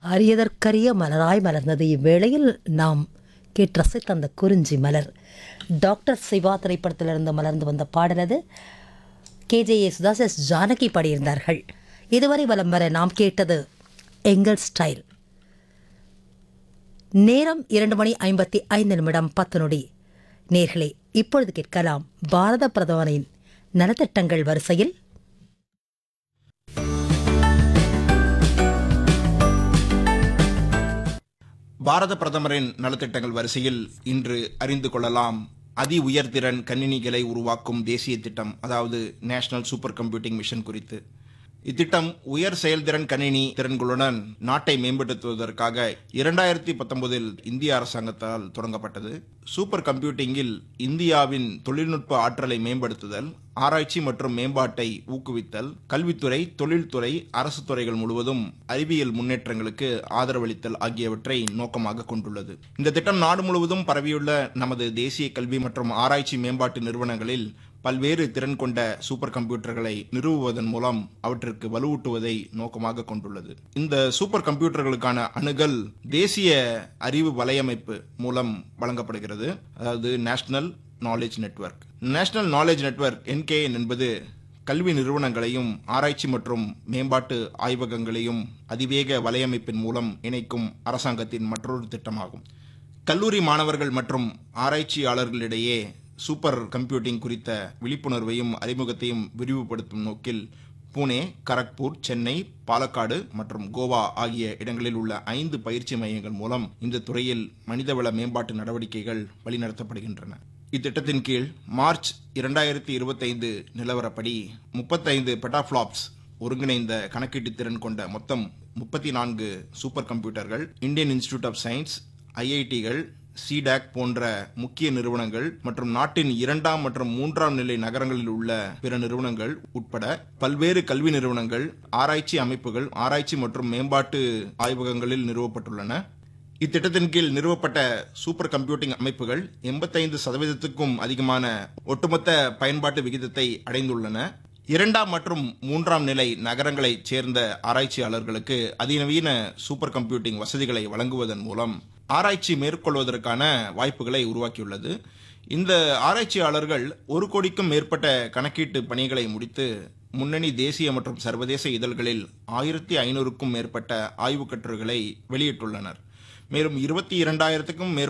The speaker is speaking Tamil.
அரியதற்கரிய மலராய் மலர்ந்தது இவ்வேளையில் நாம் கேட்டு ரசித்த அந்த குறிஞ்சி மலர் டாக்டர் சிவா திரைப்படத்திலிருந்து மலர்ந்து வந்த பாடலது கேஜே யேசுதாஸ் எஸ் ஜானகி பாடியிருந்தார்கள் இதுவரை வலம் வர நாம் கேட்டது எங்கள் ஸ்டைல் நேரம் இரண்டு மணி ஐம்பத்தி ஐந்து நிமிடம் பத்து நொடி நேர்களே இப்பொழுது கேட்கலாம் பாரத பிரதமரின் நலத்திட்டங்கள் வரிசையில் பாரத பிரதமரின் நலத்திட்டங்கள் வரிசையில் இன்று அறிந்து கொள்ளலாம் அதி உயர்திறன் கணினிகளை உருவாக்கும் தேசிய திட்டம் அதாவது நேஷனல் சூப்பர் கம்ப்யூட்டிங் மிஷன் குறித்து இத்திட்டம் உயர் செயல்திறன் கணினி திறன்களுடன் நாட்டை மேம்படுத்துவதற்காக இரண்டாயிரத்தி பத்தொன்பதில் இந்திய அரசாங்கத்தால் தொடங்கப்பட்டது சூப்பர் கம்ப்யூட்டிங்கில் இந்தியாவின் தொழில்நுட்ப ஆற்றலை மேம்படுத்துதல் ஆராய்ச்சி மற்றும் மேம்பாட்டை ஊக்குவித்தல் கல்வித்துறை தொழில்துறை அரசு துறைகள் முழுவதும் அறிவியல் முன்னேற்றங்களுக்கு ஆதரவளித்தல் ஆகியவற்றை நோக்கமாக கொண்டுள்ளது இந்த திட்டம் நாடு முழுவதும் பரவியுள்ள நமது தேசிய கல்வி மற்றும் ஆராய்ச்சி மேம்பாட்டு நிறுவனங்களில் பல்வேறு திறன் கொண்ட சூப்பர் கம்ப்யூட்டர்களை நிறுவுவதன் மூலம் அவற்றிற்கு வலுவூட்டுவதை நோக்கமாக கொண்டுள்ளது இந்த சூப்பர் கம்ப்யூட்டர்களுக்கான அணுகல் தேசிய அறிவு வலையமைப்பு மூலம் வழங்கப்படுகிறது அதாவது national knowledge network national knowledge network NKN என்பது கல்வி நிறுவனங்களையும் ஆராய்ச்சி மற்றும் மேம்பாட்டு ஆய்வகங்களையும் அதிவேக வலையமைப்பின் மூலம் இணைக்கும் அரசாங்கத்தின் மற்றொரு திட்டமாகும் கல்லூரி மாணவர்கள் மற்றும் ஆராய்ச்சியாளர்களிடையே சூப்பர் கம்ப்யூட்டிங் குறித்த விழிப்புணர்வையும் அறிமுகத்தையும் விரிவுபடுத்தும் நோக்கில் புனே கரக்பூர் சென்னை பாலக்காடு மற்றும் கோவா ஆகிய இடங்களில் உள்ள ஐந்து பயிற்சி மையங்கள் மூலம் இந்த துறையில் மனிதவள மேம்பாட்டு நடவடிக்கைகள் வழிநடத்தப்படுகின்றன இத்திட்டத்தின் கீழ் மார்ச் இரண்டாயிரத்தி இருபத்தைந்து நிலவரப்படி முப்பத்தைந்து பெட்டாஃப்ளாப்ஸ் ஒருங்கிணைந்த கணக்கீட்டு திறன் கொண்ட மொத்தம் முப்பத்தி நான்கு சூப்பர் கம்ப்யூட்டர்கள் இந்தியன் இன்ஸ்டிடியூட் ஆஃப் சயின்ஸ் ஐஐடிகள் சிடாக் போன்ற முக்கிய நிறுவனங்கள் மற்றும் நாட்டின் இரண்டாம் மற்றும் மூன்றாம் நிலை நகரங்களில் உள்ள பிற நிறுவனங்கள் உட்பட பல்வேறு கல்வி நிறுவனங்கள் ஆராய்ச்சி அமைப்புகள் ஆராய்ச்சி மற்றும் மேம்பாட்டு ஆய்வகங்களில் நிறுவப்பட்டுள்ளன இத்திட்டத்தின் கீழ் நிறுவப்பட்ட சூப்பர் கம்ப்யூட்டிங் அமைப்புகள் எண்பத்தைந்து சதவீதத்துக்கும் அதிகமான ஒட்டுமொத்த பயன்பாட்டு விகிதத்தை அடைந்துள்ளன இரண்டாம் மற்றும் மூன்றாம் நிலை நகரங்களைச் சேர்ந்த ஆராய்ச்சியாளர்களுக்கு அதிநவீன சூப்பர் கம்ப்யூட்டிங் வசதிகளை வழங்குவதன் மூலம் ஆராய்ச்சி மேற்கொள்வதற்கான வாய்ப்புகளை உருவாக்கியுள்ளது இந்த ஆராய்ச்சியாளர்கள் ஒரு கோடிக்கும் மேற்பட்ட கணக்கீட்டு பணிகளை முடித்து முன்னணி தேசிய மற்றும் சர்வதேச இதழ்களில் ஆயிரத்தி ஐநூறுக்கும் மேற்பட்ட ஆய்வுக் கட்டுரைகளை வெளியிட்டுள்ளனர் மேலும் இருபத்தி இரண்டாயிரத்துக்கும் மேற்பட்ட